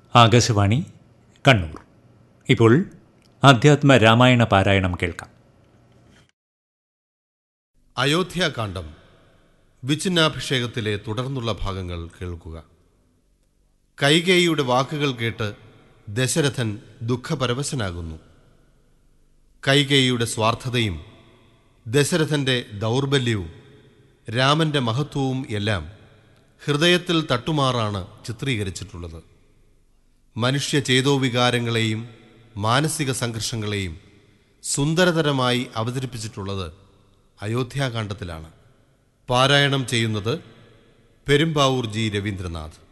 ആകാശവാണി കണ്ണൂർ ഇപ്പോൾ അധ്യാത്മ രാമായണ പാരായണം കേൾക്കാം അയോധ്യാകാന്ഡം വിച്ചിന്നാഭിഷേകത്തിലെ തുടർന്നുള്ള ഭാഗങ്ങൾ കേൾക്കുക കൈകേയിയുടെ വാക്കുകൾ കേട്ട് ദശരഥൻ ദുഃഖപരവശനാകുന്നു കൈകേയിയുടെ സ്വാർത്ഥതയും ദശരഥന്റെ ദൗർബല്യവും രാമന്റെ മഹത്വവും എല്ലാം ഹൃദയത്തിൽ തട്ടുമാറാണ് ചിത്രീകരിച്ചിട്ടുള്ളത് മനുഷ്യ ചേതോവികാരങ്ങളെയും മാനസിക സംഘർഷങ്ങളെയും സുന്ദരതരമായി അവതരിപ്പിച്ചിട്ടുള്ളത് അയോധ്യാകാന്ഡത്തിലാണ് പാരായണം ചെയ്യുന്നത് പെരുമ്പാവൂർ ജി രവീന്ദ്രനാഥ്